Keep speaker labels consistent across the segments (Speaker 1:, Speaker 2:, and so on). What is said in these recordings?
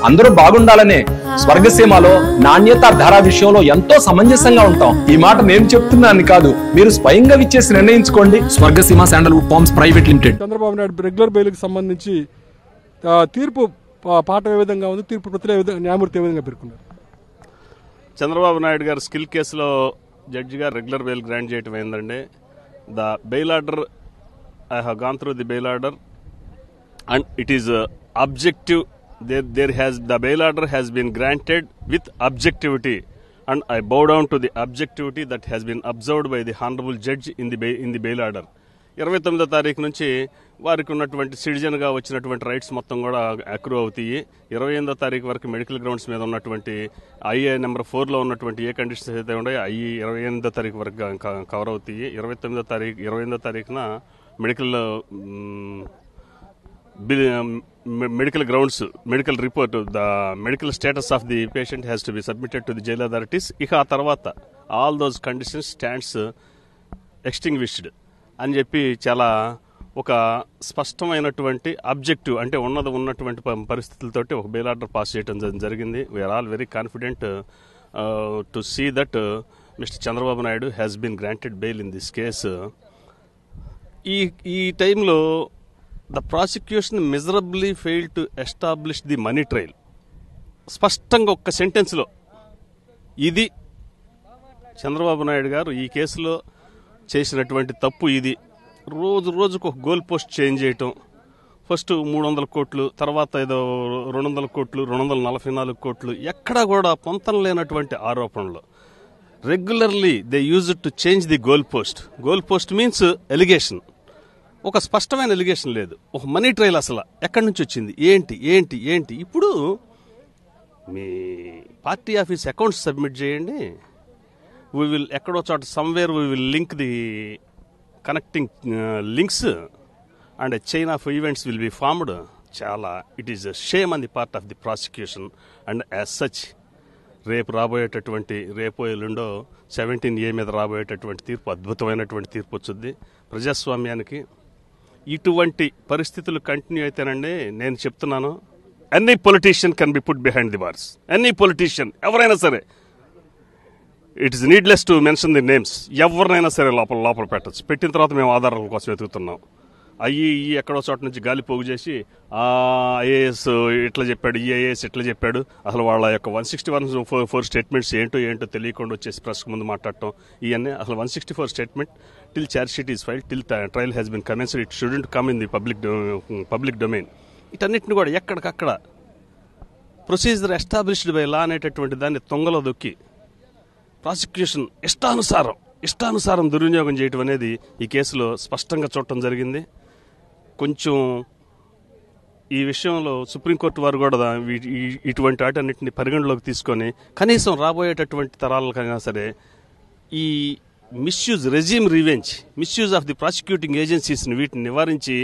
Speaker 1: అందరూ బాగుండాలనే స్వర్గసీమలో నాణ్యత ధర విషయంలో ఎంతో సమంజసంగా ఉంటాం ఈ మాట నేను చెప్తున్నాను కాదు మీరు స్వయంగా విచ్చేసి నిర్ణయించుకోండి Swargaseema sandalwood farms private limited
Speaker 2: Chandrababu Naidu regular బెయిల్కి సంబంధించి ఆ, తీర్పు పా- పాఠం ఏ విధంగా ఉంది తీర్పు ప్రతిలో ఏ విధంగా న్యాయమూర్తి ఏ విధంగా పేర్కొన్నారు
Speaker 3: చంద్రబాబు నాయుడు గారు స్కిల్ కేసులో జడ్జి గారు రెగ్యులర్ బెయిల్ గ్రాంట్ చేయటం ఏంటంటే the bail order I have gone through the bail order and it is objective there there has the bail order has been granted with objectivity and I bow down to the objectivity that has been observed by the honourable judge in the in the bail order ఇరవై తొమ్మిదో తారీఖు నుంచి వారికి ఉన్నటువంటి సిటిజన్గా వచ్చినటువంటి rights మొత్తం కూడా accrue అవుతాయి ఇరవై ఎనిమిదో తారీఖు వరకు మెడికల్ గ్రౌండ్స్ మీద ఉన్నటువంటి ఐఏ నెంబర్ ఫోర్లో ఉన్నటువంటి ఏ కండిషన్స్ అయితే ఉన్నాయో అవి ఇరవై ఎనిమిదో తారీఖు వరకు క- కవర్ అవుతాయి ఇరవై తొమ్మిదో తారీఖు ఇరవై ఎనిమిదో తారీఖున మెడికల్ మ్, బి- మె- medical grounds medical report the medical status of the patient has to be submitted to the jail authorities ఇక ఆ తర్వాత all those conditions stands extinguished అని చెప్పి చాలా ఒక స్పష్టమైనటువంటి అబ్జెక్టివ్ అంటే ఉన్నది ఉన్నటువంటి ప- పరిస్థితులతోటి ఒక బెయిల్ ఆర్డర్ పాస్ చేయడం జ- జరిగింది we are all very confident to see that mister Chandrababu Naidu has been granted bail in this case ఈ ఈ టైంలో the prosecution miserably fail to establish the money trail స్పష్టంగా ఒక్క సెంటెన్స్లో ఇది చంద్రబాబు నాయుడు గారు ఈ కేసులో చేసినటువంటి తప్పు ఇది రోజు రోజుకు ఒక గోల్ పోస్ట్ చేంజ్ చేయటం ఫస్ట్ మూడు వందల కోట్లు తర్వాత ఏదో రెండు వందల కోట్లు రెండు వందల నలభై నాలుగు కోట్లు ఎక్కడా కూడా పొంతం లేనటువంటి ఆరోపణలు regularly they use to change the goal post goal post means allegation ఒక స్పష్టమైన ఎలిగేషన్ లేదు ఒక మనీ ట్రయల్ అసలు ఎక్కడి నుంచి వచ్చింది ఏంటి ఏంటి ఏంటి ఇప్పుడు మీ పార్టీ ఆఫీస్ అకౌంట్స్ సబ్మిట్ చేయండి వీ విల్ ఎక్కడో చోట somewhere we will link the connecting links and chain of events will be formed చాలా it is shame on the part of the prosecution and as such రేపు రాబోయేటటువంటి రేపో ఎల్లుండో seventeen A మీద రాబోయేటటువంటి తీర్పు అద్భుతమైనటువంటి తీర్పు వచ్చింది ప్రజాస్వామ్యానికి ఇటువంటి పరిస్థితులు కంటిన్యూ అయితేనండి నేను చెప్తున్నాను any politician can be put behind the bars any politician ఎవరైనా సరే it is needless to mention the names ఎవరినైనా సరే లోపల లోపల పెట్టచ్చు పెట్టిన తర్వాత మేము ఆధారాల కోసం వెతుకుతున్నాం అయ్యి ఈ ఎక్కడో చోట నుంచి గాలి పోగు చేసి ఆ ఐఏఎస్ ఇట్లా చెప్పాడు ఈ ఐఏఎస్ ఇట్లా చెప్పాడు అసలు వాళ్ళ యొక్క one sixty one four four statements ఏంటో ఏంటో తెలియకుండా వచ్చేసి ప్రెస్ ముందు మాట్లాడటం ఇవన్నీ అసలు one sixty four statement till charge sheet is file till trial has been commenced it shouldn't come in the public public domain వీటన్నిటిని కూడా ఎక్కడికక్కడ ప్రొసీజర్ ఎస్టాబ్లిష్డ్ బై లా అనేటటువంటి దాన్ని తొంగలో దొక్కి ప్రాసిక్యూషన్ ఇష్టానుసారం ఇష్టానుసారం దుర్వినియోగం చేయటం అనేది ఈ కేసులో స్పష్టంగా చూడటం జరిగింది కొంచెం ఈ విషయంలో సుప్రీంకోర్టు వారు కూడా దా- వీ- ఈ- ఇటువంటి వాటన్నిటిని పరిగణలోకి తీసుకొని కనీసం రాబోయేటటువంటి తరాలకైనా సరే ఈ misuse resume revenge misuse of the prosecuting ఏజెన్సీస్ని వీటిని నివారించి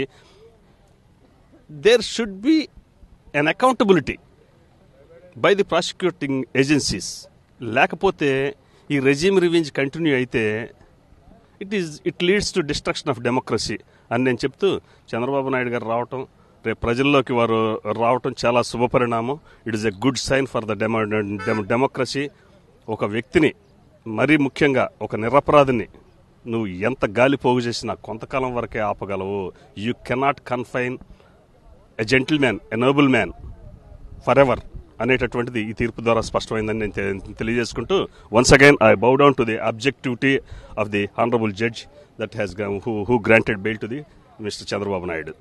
Speaker 3: there should be an accountability by the prosecuting agencies లేకపోతే ఈ రెజ్యూమ్ రివెంజ్ కంటిన్యూ అయితే it is it leads to destruction of democracy అని నేను చెప్తూ చంద్రబాబు నాయుడు గారు రావటం రేపు ప్రజల్లోకి వారు రావటం చాలా శుభపరిణామం it is a good sign for the demo democracy ఒక వ్యక్తిని మరీ ముఖ్యంగా ఒక నిరపరాధిని నువ్వు ఎంత గాలి పోగు చేసినా కొంతకాలం వరకే ఆపగలవు you cannot confine a gentleman a nobleman forever అనేటటువంటిది ఈ తీర్పు ద్వారా స్పష్టమైందని నేను తె- తెలియజేసుకుంటూ once again I bow down to the objectivity of the honourable judge that has who granted bail to the mister Chandrababu Naidu